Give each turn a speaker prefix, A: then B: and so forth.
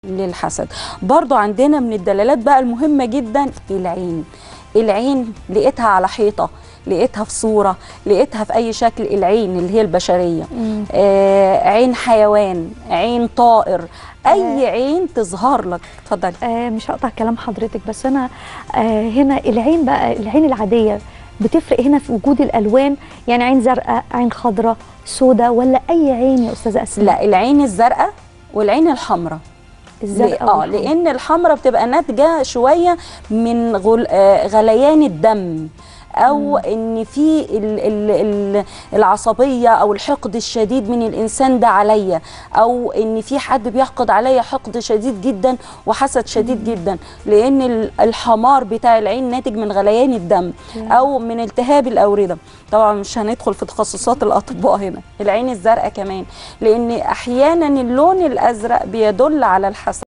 A: للحسد برضو عندنا من الدلالات بقى المهمة جدا العين العين لقيتها على حيطة لقيتها في صورة لقيتها في أي شكل العين اللي هي البشرية آه عين حيوان عين طائر أي عين تظهر لك اتفضلي
B: آه مش هقطع كلام حضرتك بس انا آه هنا العين بقى العين العاديه بتفرق هنا في وجود الالوان يعني عين زرقاء عين خضراء سوداء ولا اي عين يا استاذه اسماء
A: لا العين الزرقاء والعين الحمراء
B: الزرقاء
A: اه
B: والحمراء.
A: لان الحمراء بتبقى ناتجه شويه من غل... آه غليان الدم او ان في ال... ال... ال... العصبيه او الحقد الشديد من الانسان ده عليا او ان في حد بيحقد عليا حقد شديد جدا وحسد شديد جدا لان ال- الحمار بتاع العين ناتج من غليان الدم او من التهاب الاورده طبعا مش هندخل في تخصصات الاطباء هنا العين الزرقاء كمان لان احيانا اللون الازرق بيدل على الحسد